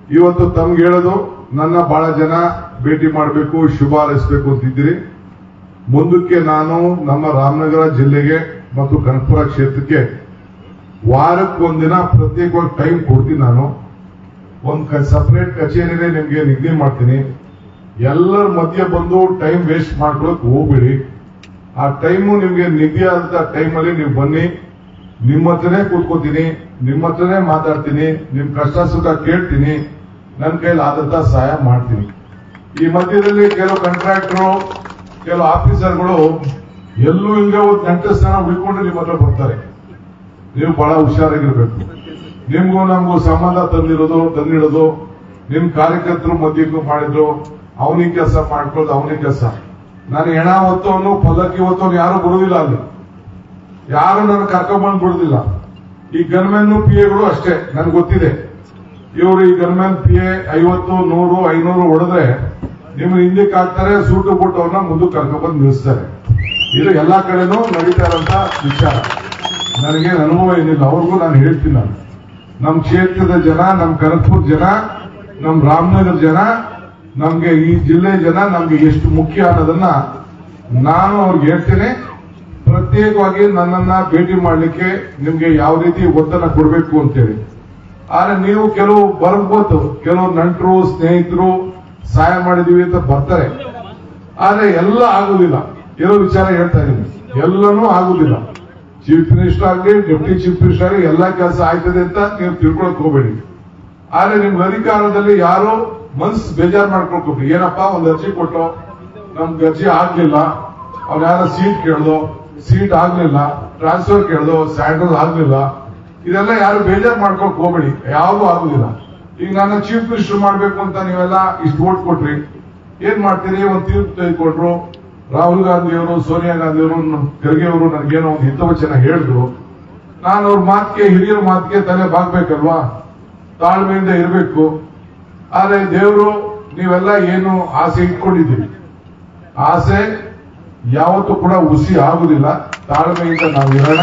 ಇವತ್ತು ತಮ್ಗೆ ಹೇಳೋದು ನನ್ನ ಬಹಳ ಜನ ಭೇಟಿ ಮಾಡಬೇಕು ಶುಭ ಹಾರೈಸಬೇಕು ಅಂತಿದ್ದೀರಿ ಮುಂದಕ್ಕೆ ನಾನು ನಮ್ಮ ರಾಮನಗರ ಜಿಲ್ಲೆಗೆ ಮತ್ತು ಕನಕಪುರ ಕ್ಷೇತ್ರಕ್ಕೆ ವಾರಕ್ಕೊಂದಿನ ಪ್ರತ್ಯೇಕವಾಗಿ ಟೈಮ್ ಕೊಡ್ತೀನಿ ನಾನು ಒಂದು ಸಪರೇಟ್ ಕಚೇರಿನೇ ನಿಮ್ಗೆ ನಿಗದಿ ಮಾಡ್ತೀನಿ ಎಲ್ಲರ ಮಧ್ಯೆ ಬಂದು ಟೈಮ್ ವೇಸ್ಟ್ ಮಾಡ್ಕೊಳಕ್ ಹೋಗ್ಬೇಡಿ ಆ ಟೈಮು ನಿಮ್ಗೆ ನಿಗದಿ ಆದಂತ ಟೈಮಲ್ಲಿ ನೀವು ಬನ್ನಿ ನಿಮ್ಮ ಹತ್ರನೇ ಕೂತ್ಕೋತೀನಿ ನಿಮ್ಮ ಹತ್ರನೇ ಮಾತಾಡ್ತೀನಿ ನಿಮ್ ಕಷ್ಟ ಸುಖ ಕೇಳ್ತೀನಿ ನನ್ನ ಕೈಲಿ ಆದಂತ ಸಹಾಯ ಮಾಡ್ತೀನಿ ಈ ಮಧ್ಯದಲ್ಲಿ ಕೆಲವು ಕಾಂಟ್ರಾಕ್ಟರು ಕೆಲವು ಆಫೀಸರ್ಗಳು ಎಲ್ಲೂ ಹಿಂಗೆ ಒಂದು ಗಂಟೆ ಸ್ಥಾನ ಉಳ್ಕೊಂಡು ನಿಮ್ಮ ಹತ್ರ ಬರ್ತಾರೆ ನೀವು ಬಹಳ ಹುಷಾರಾಗಿರ್ಬೇಕು ನಿಮ್ಗೂ ನಮಗೂ ಸಂಬಂಧ ತಂದಿರೋದು ತಂದಿಡೋದು ನಿಮ್ ಕಾರ್ಯಕರ್ತರು ಮಧ್ಯಕ್ಕೂ ಮಾಡಿದ್ರು ಅವನಿಗೆ ಕೆಲಸ ಮಾಡ್ಕೊಳ್ಳೋದು ಅವನಿಗೆ ಕೆಲಸ ನಾನು ಹೆಣ ಹೊತ್ತವನು ಪಲ್ಲಕ್ಕಿ ಹೊತ್ತವನು ಯಾರು ಬರುವುದಿಲ್ಲ ಅಲ್ಲಿ ಯಾರು ನನ್ನ ಕರ್ಕೊಂಡ್ಬಂದು ಬಿಡುದಿಲ್ಲ ಈ ಗನ್ಮೆನ್ ಪಿ ಎಗಳು ಅಷ್ಟೇ ನನ್ಗೆ ಗೊತ್ತಿದೆ ಇವರು ಈ ಗನ್ಮೆನ್ ಪಿ ಎ ಐವತ್ತು ನೂರು ಐನೂರು ಹೊಡೆದ್ರೆ ನಿಮ್ಮ ಹಿಂದಕ್ಕೆ ಹಾಕ್ತಾರೆ ಸೂಟು ಬುಟ್ಟವನ್ನ ಮುಂದಕ್ಕೆ ಕರ್ಕೊಂಡ್ಬಂದು ನಿಲ್ಲಿಸ್ತಾರೆ ಇದು ಎಲ್ಲಾ ಕಡೆನೂ ನಡೀತಾ ಇರೋಂತ ವಿಚಾರ ನನಗೆ ಅನುಭವ ಏನಿಲ್ಲ ಅವ್ರಿಗೂ ನಾನು ಹೇಳ್ತೀನಿ ನಾನು ನಮ್ಮ ಕ್ಷೇತ್ರದ ಜನ ನಮ್ಮ ಕನಕಪುರ ಜನ ನಮ್ಮ ರಾಮನಗರ ಜನ ನಮ್ಗೆ ಈ ಜಿಲ್ಲೆ ಜನ ನಮ್ಗೆ ಎಷ್ಟು ಮುಖ್ಯ ಅನ್ನೋದನ್ನ ನಾನು ಅವ್ರಿಗೆ ಹೇಳ್ತೇನೆ ಪ್ರತ್ಯೇಕವಾಗಿ ನನ್ನನ್ನ ಭೇಟಿ ಮಾಡ್ಲಿಕ್ಕೆ ನಿಮ್ಗೆ ಯಾವ ರೀತಿ ಒತ್ತಡ ಕೊಡಬೇಕು ಅಂತೇಳಿ ಆದ್ರೆ ನೀವು ಕೆಲವು ಬರ್ಬೋದು ಕೆಲವು ನಂಟರು ಸ್ನೇಹಿತರು ಸಹಾಯ ಮಾಡಿದೀವಿ ಅಂತ ಬರ್ತಾರೆ ಆದ್ರೆ ಎಲ್ಲ ಆಗುದಿಲ್ಲ ಕೆಲವು ವಿಚಾರ ಹೇಳ್ತಾ ಇದ್ದೀನಿ ಎಲ್ಲನೂ ಆಗುದಿಲ್ಲ ಚೀಫ್ ಮಿನಿಸ್ಟರ್ ಆಗಲಿ ಡೆಪ್ಟಿ ಚೀಫ್ ಮಿನಿಸ್ಟರ್ ಆಗಲಿ ಎಲ್ಲಾ ಕೆಲಸ ಆಯ್ತದೆ ಅಂತ ನೀವು ತಿಳ್ಕೊಳಕ್ ಹೋಗ್ಬೇಡಿ ಆದ್ರೆ ನಿಮ್ಗೆ ಅಧಿಕಾರದಲ್ಲಿ ಯಾರು ಮನ್ಸ್ ಬೇಜಾರ್ ಮಾಡ್ಕೊಳ್ಕೊಬ್ರಿ ಏನಪ್ಪಾ ಒಂದ್ ಅರ್ಜಿ ಕೊಟ್ಟು ನಮ್ಗೆ ಅರ್ಜಿ ಆಗ್ಲಿಲ್ಲ ಅವ್ನ ಯಾರ ಸೀಟ್ ಕೇಳ್ದು ಸೀಟ್ ಆಗ್ಲಿಲ್ಲ ಟ್ರಾನ್ಸ್ಫರ್ ಕೇಳ್ದು ಸ್ಯಾಂಡಲ್ ಆಗ್ಲಿಲ್ಲ ಇದೆಲ್ಲ ಯಾರು ಬೇಜಾರ್ ಮಾಡ್ಕೊಳಕ್ ಹೋಗ್ಬೇಡಿ ಯಾವ್ದು ಆಗುದಿಲ್ಲ ಈಗ ನನ್ನ ಚೀಫ್ ಮಿನಿಸ್ಟರ್ ಮಾಡ್ಬೇಕು ಅಂತ ನೀವೆಲ್ಲ ಇಷ್ಟು ಓಟ್ ಕೊಟ್ರಿ ಏನ್ ಮಾಡ್ತೀರಿ ಒಂದ್ ತೀರ್ಪು ತೆಗೆದುಕೊಂಡ್ರು ರಾಹುಲ್ ಗಾಂಧಿ ಅವರು ಸೋನಿಯಾ ಗಾಂಧಿ ಅವರು ಖರ್ಗೆ ಅವರು ನನಗೇನೋ ಒಂದು ಹಿತವಚನ ಹೇಳಿದ್ರು ನಾನು ಅವ್ರ ಮಾತಿಗೆ ಹಿರಿಯರ ಮಾತಿಗೆ ತಲೆ ಬಾಗ್ಬೇಕಲ್ವಾ ತಾಳ್ಮೆಯಿಂದ ಇರಬೇಕು ಆದ್ರೆ ದೇವರು ನೀವೆಲ್ಲ ಏನು ಆಸೆ ಇಟ್ಕೊಂಡಿದ್ದೀರಿ ಆಸೆ ಯಾವತ್ತೂ ಕೂಡ ಹುಸಿ ಆಗುದಿಲ್ಲ ತಾಳ್ಮೆಯಿಂದ ನಾವು ಇರೋಣ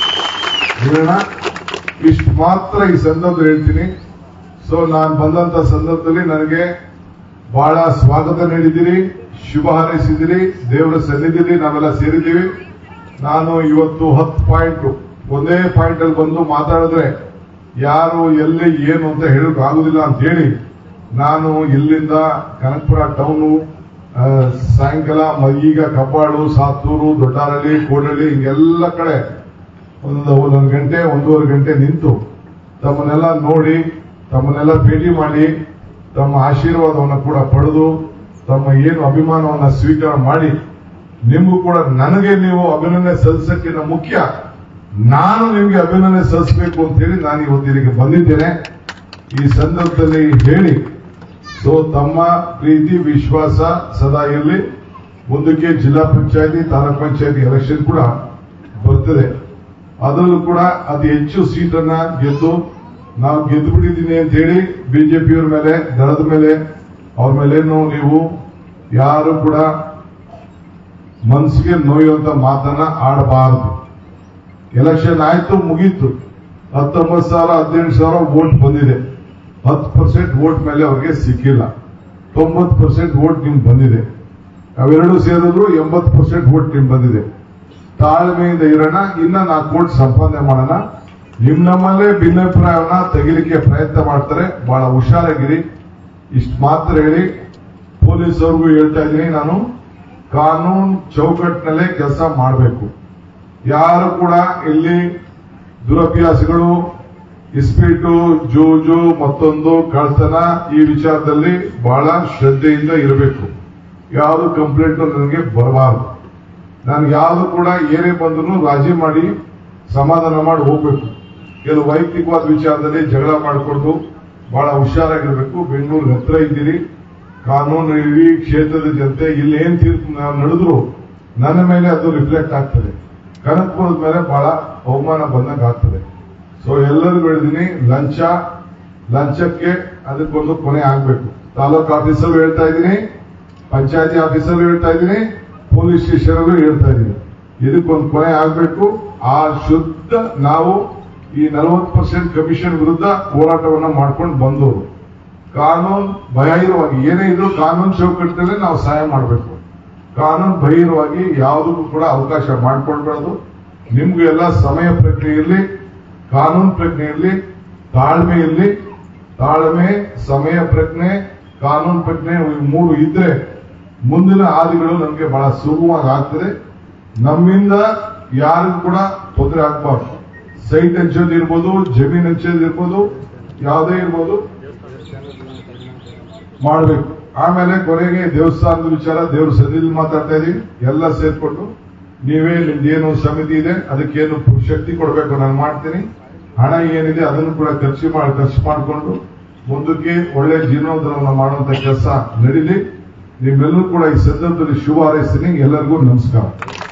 ಇರೋಣ ಇಷ್ಟು ಮಾತ್ರ ಈ ಸಂದರ್ಭದಲ್ಲಿ ಹೇಳ್ತೀನಿ ಸೊ ನಾನು ಬಂದಂತ ಸಂದರ್ಭದಲ್ಲಿ ನನಗೆ ಬಹಳ ಸ್ವಾಗತ ನೀಡಿದ್ದೀರಿ ಶುಭ ಹಾರೈಸಿದಿರಿ ದೇವರ ಸನ್ನಿಧಿಲಿ ನಾವೆಲ್ಲ ಸೇರಿದ್ದೀವಿ ನಾನು ಇವತ್ತು ಹತ್ತು ಪಾಯಿಂಟ್ ಒಂದೇ ಪಾಯಿಂಟ್ ಅಲ್ಲಿ ಬಂದು ಮಾತಾಡಿದ್ರೆ ಯಾರು ಎಲ್ಲಿ ಏನು ಅಂತ ಹೇಳಕ್ ಆಗುದಿಲ್ಲ ಅಂತ ಹೇಳಿ ನಾನು ಇಲ್ಲಿಂದ ಕನಕಪುರ ಟೌನು ಆ, ಸಾಯಂಕಾಲ ಮ- ಈಗ ಕಬ್ಬಾಳು ಸಾತೂರು ದೊಡ್ಡಾರಳ್ಳಿ ಕೋಡಳ್ಳಿ ಹಿಂಗೆಲ್ಲ ಕಡೆ ಒಂದು ಒಂದೊಂದು ಗಂಟೆ ಒಂದೂವರೆ ಗಂಟೆ ನಿಂತು ತಮ್ಮನ್ನೆಲ್ಲ ನೋಡಿ ತಮ್ಮನ್ನೆಲ್ಲ ಭೇಟಿ ಮಾಡಿ ತಮ್ಮ ಆಶೀರ್ವಾದವನ್ನು ಕೂಡ ಪಡೆದು ತಮ್ಮ ಏನು ಅಭಿಮಾನವನ್ನ ಸ್ವೀಕಾರ ಮಾಡಿ ನಿಮಗೂ ಕೂಡ ನನಗೆ ನೀವು ಅಭಿನಂದನೆ ಸಲ್ಲಿಸಕ್ಕಿಂತ ಮುಖ್ಯ ನಾನು ನಿಮ್ಗೆ ಅಭಿನಂದನೆ ಸಲ್ಲಿಸಬೇಕು ಅಂತ ಹೇಳಿ ನಾನು ಇವತ್ತು ಇಲ್ಲಿಗೆ ಬಂದಿದ್ದೇನೆ ಈ ಸಂದರ್ಭದಲ್ಲಿ ಹೇಳಿ ಸೊ ತಮ್ಮ ಪ್ರೀತಿ ವಿಶ್ವಾಸ ಸದಾ ಇರಲಿ ಮುಂದಕ್ಕೆ ಜಿಲ್ಲಾ ಪಂಚಾಯತಿ ತಾಲೂಕ್ ಪಂಚಾಯತಿ ಎಲೆಕ್ಷನ್ ಕೂಡ ಬರ್ತದೆ ಅದರಲ್ಲೂ ಕೂಡ ಅತಿ ಹೆಚ್ಚು ಸೀಟನ್ನ ಗೆದ್ದು ನಾವು ಗೆದ್ದು ಬಿಟ್ಟಿದ್ದೀನಿ ಅಂತ ಹೇಳಿ ಬಿಜೆಪಿಯವ್ರ ಮೇಲೆ ದಳದ ಮೇಲೆ ಅವ್ರ ಮೇಲೇನು ನೀವು ಯಾರು ಕೂಡ ಮನಸ್ಸಿಗೆ ನೋಯುವಂತ ಮಾತನ್ನ ಆಡಬಾರದು ಎಲೆಕ್ಷನ್ ಆಯ್ತು ಮುಗೀತು ಹತ್ತೊಂಬತ್ತು ಸಾವಿರ ಹದಿನೆಂಟು ಸಾವಿರ ವೋಟ್ ಬಂದಿದೆ ಹತ್ತು ಪರ್ಸೆಂಟ್ ವೋಟ್ ಮೇಲೆ ಅವ್ರಿಗೆ ಸಿಕ್ಕಿಲ್ಲ ತೊಂಬತ್ತು ಪರ್ಸೆಂಟ್ ವೋಟ್ ನಿಮ್ಗೆ ಬಂದಿದೆ ಅವೆರಡು ಸೇರಿದ್ರು ಎಂಬತ್ತು ಪರ್ಸೆಂಟ್ ವೋಟ್ ನಿಮ್ಗೆ ಬಂದಿದೆ ತಾಳ್ಮೆಯಿಂದ ಇರೋಣ ಇನ್ನ ನಾಲ್ಕು ಕೋಟಿ ಸಂಪಾದನೆ ಮಾಡೋಣ ನಿಮ್ ನಮ್ಮಲ್ಲೇ ಭಿನ್ನಾಭಿಪ್ರಾಯವನ್ನ ತೆಗಿಲಿಕ್ಕೆ ಪ್ರಯತ್ನ ಮಾಡ್ತಾರೆ ಬಹಳ ಹುಷಾರಾಗಿರಿ ಇಷ್ಟು ಮಾತ್ರ ಹೇಳಿ ಪೊಲೀಸ್ ಅವ್ರಿಗೂ ಹೇಳ್ತಾ ಇದ್ದೀನಿ ನಾನು ಕಾನೂನು ಚೌಕಟ್ಟಿನಲ್ಲೇ ಕೆಲಸ ಮಾಡಬೇಕು ಯಾರು ಕೂಡ ಇಲ್ಲಿ ದುರಭ್ಯಾಸಗಳು ಇಸ್ಪೀಟು ಜೂಜು ಮತ್ತೊಂದು ಕಳ್ತನ ಈ ವಿಚಾರದಲ್ಲಿ ಬಹಳ ಶ್ರದ್ಧೆಯಿಂದ ಇರಬೇಕು ಯಾವುದು ಕಂಪ್ಲೇಂಟ್ ನನಗೆ ಬರಬಾರದು ನಾನು ಯಾವುದು ಕೂಡ ಏನೇ ಬಂದರೂ ರಾಜಿ ಮಾಡಿ ಸಮಾಧಾನ ಮಾಡಿ ಹೋಗ್ಬೇಕು ಕೆಲವು ವೈಯಕ್ತಿಕವಾದ ವಿಚಾರದಲ್ಲಿ ಜಗಳ ಮಾಡಿಕೊಂಡು ಬಹಳ ಹುಷಾರಾಗಿರ್ಬೇಕು ಬೆಂಗಳೂರು ಹತ್ರ ಇದ್ದೀರಿ ಕಾನೂನು ಇಡೀ ಕ್ಷೇತ್ರದ ಜನತೆ ಇಲ್ಲಿ ಏನ್ ತೀರ್ಪು ನಾವು ನಡೆದ್ರು ನನ್ನ ಮೇಲೆ ಅದು ರಿಫ್ಲೆಕ್ಟ್ ಆಗ್ತದೆ ಕನಕಪುರದ ಮೇಲೆ ಬಹಳ ಅವಮಾನ ಬಂದಂಗೆ ಆಗ್ತದೆ ಸೊ ಎಲ್ಲರಿಗೂ ಹೇಳಿದೀನಿ ಲಂಚ ಲಂಚಕ್ಕೆ ಅದಕ್ಕೊಂದು ಕೊನೆ ಆಗ್ಬೇಕು ತಾಲೂಕ್ ಆಫೀಸಲ್ಲೂ ಹೇಳ್ತಾ ಇದ್ದೀನಿ ಪಂಚಾಯತಿ ಆಫೀಸಲ್ಲೂ ಹೇಳ್ತಾ ಇದ್ದೀನಿ ಪೊಲೀಸ್ ಸ್ಟೇಷನ್ ಹೇಳ್ತಾ ಇದ್ದೀನಿ ಇದಕ್ಕೊಂದು ಕೊನೆ ಆಗ್ಬೇಕು ಆ ಶುದ್ಧ ನಾವು ಈ ನಲವತ್ತು ಪರ್ಸೆಂಟ್ ಕಮಿಷನ್ ವಿರುದ್ಧ ಹೋರಾಟವನ್ನ ಮಾಡ್ಕೊಂಡು ಬಂದವರು ಕಾನೂನು ಬಹಿರವಾಗಿ ಏನೇ ಇದ್ರೂ ಕಾನೂನು ಚೌಕಟ್ಟಿನಲ್ಲಿ ನಾವು ಸಹಾಯ ಮಾಡಬೇಕು ಕಾನೂನು ಬಹಿರವಾಗಿ ಯಾವುದಕ್ಕೂ ಕೂಡ ಅವಕಾಶ ಮಾಡ್ಕೊಳ್ಬಾರ್ದು ನಿಮ್ಗೂ ಎಲ್ಲ ಸಮಯ ಪ್ರಜ್ಞೆ ಇರಲಿ ಕಾನೂನು ಪ್ರಜ್ಞೆ ಇರಲಿ ತಾಳ್ಮೆ ಇರಲಿ ತಾಳ್ಮೆ ಸಮಯ ಪ್ರಜ್ಞೆ ಕಾನೂನು ಪ್ರಜ್ಞೆ ಇವು ಮೂರು ಇದ್ರೆ ಮುಂದಿನ ಹಾದಿಗಳು ನಮಗೆ ಬಹಳ ಸುಗಮವಾಗಿ ಆಗ್ತದೆ ನಮ್ಮಿಂದ ಯಾರಿಗೂ ಕೂಡ ತೊಂದರೆ ಆಗ್ಬಾರ್ದು ಸೈಟ್ ಹಂಚೋದು ಇರ್ಬೋದು ಜಮೀನ್ ಹಂಚೋದು ಇರ್ಬೋದು ಯಾವುದೇ ಇರ್ಬೋದು ಮಾಡ್ಬೇಕು ಆಮೇಲೆ ಕೊನೆಗೆ ದೇವಸ್ಥಾನದ ವಿಚಾರ ದೇವ್ರ ಸನ್ನಿಧಿಲಿ ಮಾತಾಡ್ತಾ ಇದೀವಿ ಎಲ್ಲ ಸೇರ್ಕೊಂಡು ನೀವೇ ನಿಮ್ದೇನು ಸಮಿತಿ ಇದೆ ಅದಕ್ಕೇನು ಶಕ್ತಿ ಕೊಡಬೇಕು ನಾನು ಮಾಡ್ತೀನಿ ಹಣ ಏನಿದೆ ಅದನ್ನು ಕೂಡ ಖರ್ಚು ಮಾಡಿ ಖರ್ಚು ಮಾಡಿಕೊಂಡು ಮುಂದಕ್ಕೆ ಒಳ್ಳೆ ಜೀವನೋದ್ಧರವನ್ನು ಮಾಡುವಂತ ಕೆಲಸ ನಡೀಲಿ ನಿಮ್ಮೆಲ್ಲರೂ ಕೂಡ ಈ ಸಂದರ್ಭದಲ್ಲಿ ಶುಭ ಹಾರೈಸ್ತೀನಿ ಎಲ್ಲರಿಗೂ ನಮಸ್ಕಾರ